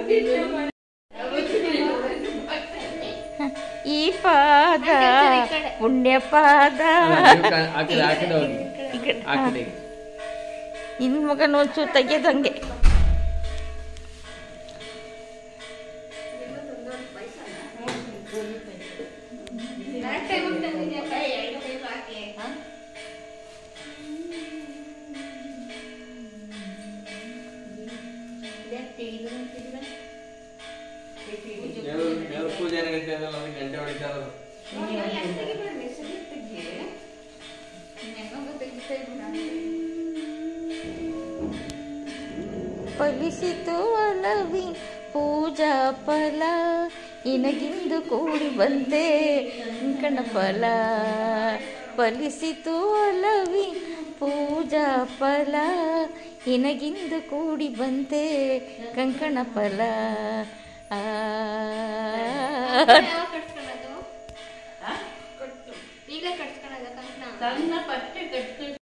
ಈ ಪಾದ ಪುಣ್ಯ ಪಾದ ಆ ಕಡೆ ಆ ಕಡೆ ಹೋಗಿ ಈ ಕಡೆ. ಆ ಕಡೆ ನಿನ್ ಮಗನ ಒಂಚೂರು ತೆಗೆದಂಗೆ ದೇವ್ರ ದೇವ್ರ ಪೂಜೆ ಗಂಟೆ ಅದಲ್ಲ ಅದಕ್ಕೆ ಗಂಟೆ ಹೊಡಿತಾರಲ್ಲ ಫಲಿಸಿತು ಅಲವಿ ಪೂಜಾ ಫಲ ಇನಗಿಂದು ಕೂಡಿ ಬಂತೆ ಕಂಕಣ ಫಲ ಫಲಿಸಿತು ಅಲವಿ ಪೂಜಾ ಫಲ ಇನಗಿಂದು ಕೂಡಿ ಬಂತೆ ಕಂಕಣ ಫಲ ಆ ಈಗ ಕಟ್ಸ್ಕೊಳ್ಳೋದು ಕಂಕಣ ಸಣ್ಣ ಪಟ್ಟೆ ಕಟ್ಕೊಂಡು